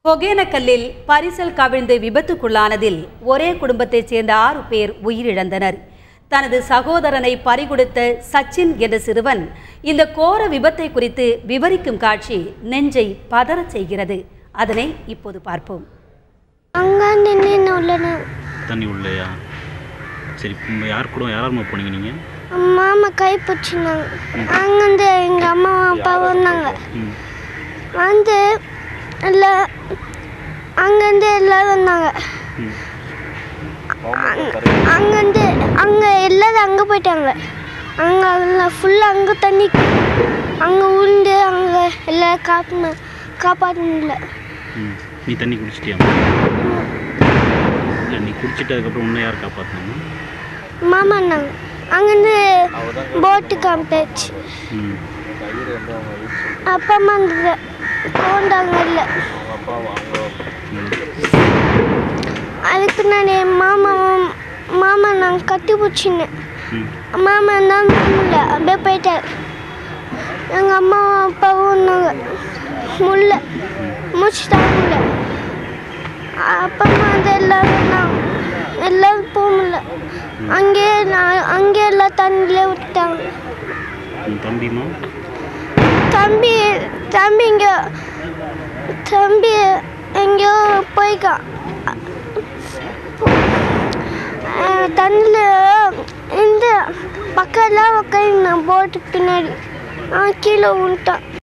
ஒகேனக்கல்லில் பரிசல் கவிழ்ந்து விபத்துக்குள்ளானதில் ஒரே குடும்பத்தைச் சேர்ந்த ஆறு பேர் உயிரிழந்தனர் தனது சகோதரனை பறிகொடுத்த சச்சின் என்ற சிறுவன் இந்த கோர விபத்தை குறித்து விவரிக்கும் காட்சி நெஞ்சை பதறச் செய்கிறது அதனை இப்போது பார்ப்போம் அங்கே நின்று உள்ளன தண்ணி உள்ளையா சரி இப்போ யார் கூட யாராருமா போனீங்க நீங்கள் மாமா கை பிடிச்சிருந்தாங்க அங்கேருந்து எங்கள் அம்மா அப்பா வந்தாங்க ம் வந்து எல்லாம் அங்கேருந்து எல்லோரும் வந்தாங்க ம் அங்கேருந்து அங்கே எல்லாரும் அங்கே போயிட்டாங்க அங்கே எல்லாம் ஃபுல்லாக அங்கே தண்ணி அங்கே உளுந்து அங்கே எல்லாம் காப்பாற்றின காப்பாற்றல ம் நீ தண்ணி குடிச்சிட்டியா இல்லை நீ குடிச்சிட்டு அதுக்கப்புறம் உன்னை யார் காப்பாற்றினாங்க மாமா நாங்க அங்கேருந்து போட்டு காமிட்டாச்சு ம் அப்பா அம்மா இருந்தது போண்டாங்க இல்லை ம் அதுக்கு நான் என் மாமா மாமா நான் கட்டி பிடிச்சினேன் ம் மாமா தான் முடியல அப்படியே போயிட்டார் எங்கள் அம்மாவும் அப்பாவும் இருந்தாங்க முல்ல மூச்சு தாங்கல அப்பா அம்மா வந்து எல்லாரும் இருந்தாங்க எல்லாரும் போக முடியல அங்கேயே நான் அங்கேயே எல்லாம் தண்ணியிலே விட்டுட்டாங்க உன் தம்பிமா தம்பி தம்பி இங்கே தம்பி எங்கேயோ போய்க்கான் தண்ணியில் இந்த பக்கத்தில் உட்காந்து போட்டுக்கு பின்னாடி அவன் கீழே விட்டான்